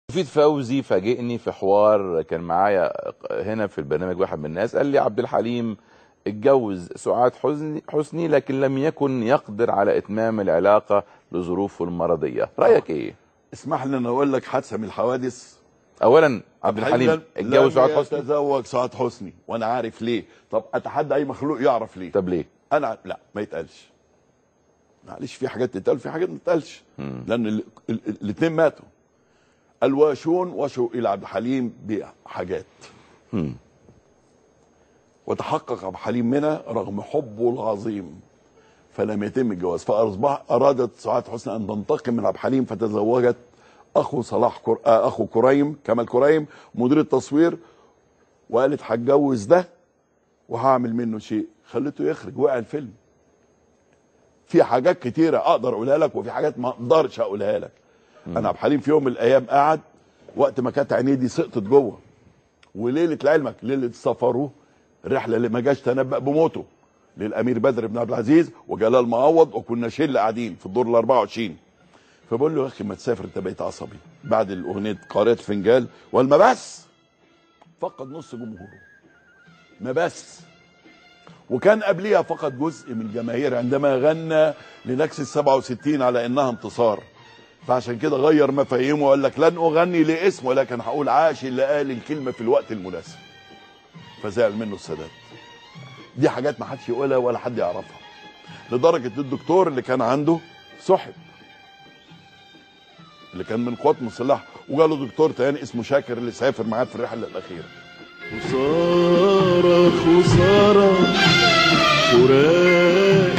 مفيد فوزي فاجئني في حوار كان معايا هنا في البرنامج واحد من الناس قال لي عبد الحليم اتجوز سعاد حسني حسني لكن لم يكن يقدر على اتمام العلاقه لظروفه المرضيه رايك ايه اسمح لي ان اقول لك حادثه من الحوادث اولا عبد الحليم اتجوز سعاد حسني تزوج سعاد حسني وانا عارف ليه طب اتحدى اي مخلوق يعرف ليه طب ليه انا لا ما يتقالش معلش في حاجات تتقال في حاجات ما تتقالش لان الاثنين ماتوا الواشون وشوا الى عبد الحليم بحاجات مم. وتحقق عبد الحليم منها رغم حبه العظيم فلم يتم الجواز فاصبح ارادت سعاد حسني ان تنتقم من عبد الحليم فتزوجت اخو صلاح كر... آه اخو كريم كمال كريم مدير التصوير وقالت هتجوز ده وهعمل منه شيء خليته يخرج وقع الفيلم في حاجات كتيره اقدر اقولها لك وفي حاجات ما اقدرش اقولها لك انا عبد الحليم في يوم من الايام قعد وقت ما كانت عينيه دي سقطت جوه وليله لعلمك ليله سفره الرحله اللي ما جاش تنبأ بموته للامير بدر بن عبد العزيز وجلال معوض وكنا شله قاعدين في الدور ال 24 فبقول له يا اخي ما تسافر انت بقيت عصبي بعد الاغنيه قارئة الفنجان والما بس فقد نص جمهوره ما بس وكان قبليها فقد جزء من الجماهير عندما غنى لنكس ال 67 على انها انتصار فعشان كده غير مفاهيمه وقال لك لن اغني لاسم ولكن هقول عاش اللي قال الكلمه في الوقت المناسب فزعل منه السادات دي حاجات ما حدش يقولها ولا حد يعرفها لدرجه الدكتور اللي كان عنده سحب اللي كان من القوات المسلحه وجاله دكتور تاني اسمه شاكر اللي سافر معاه في الرحله الاخيره خسارة خسارة فراق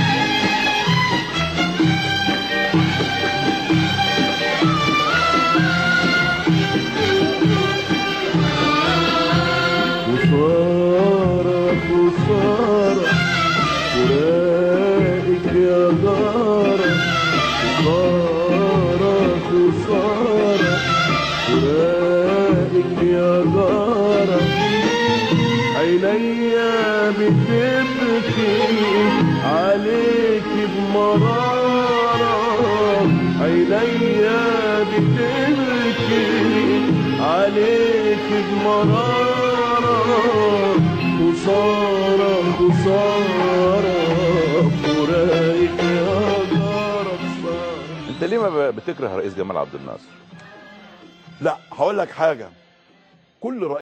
خسارة خسارة فراقك يا جارة خسارة خسارة فراقك يا جارة عينيا بتبكي عليك بمرارة عينيا بتبكي عليك بمرارة خسارة خسارة فراقك يا جارة خسارة انت ليه ما بتكره رئيس جمال عبد الناصر لا هقول لك حاجه كل رئيس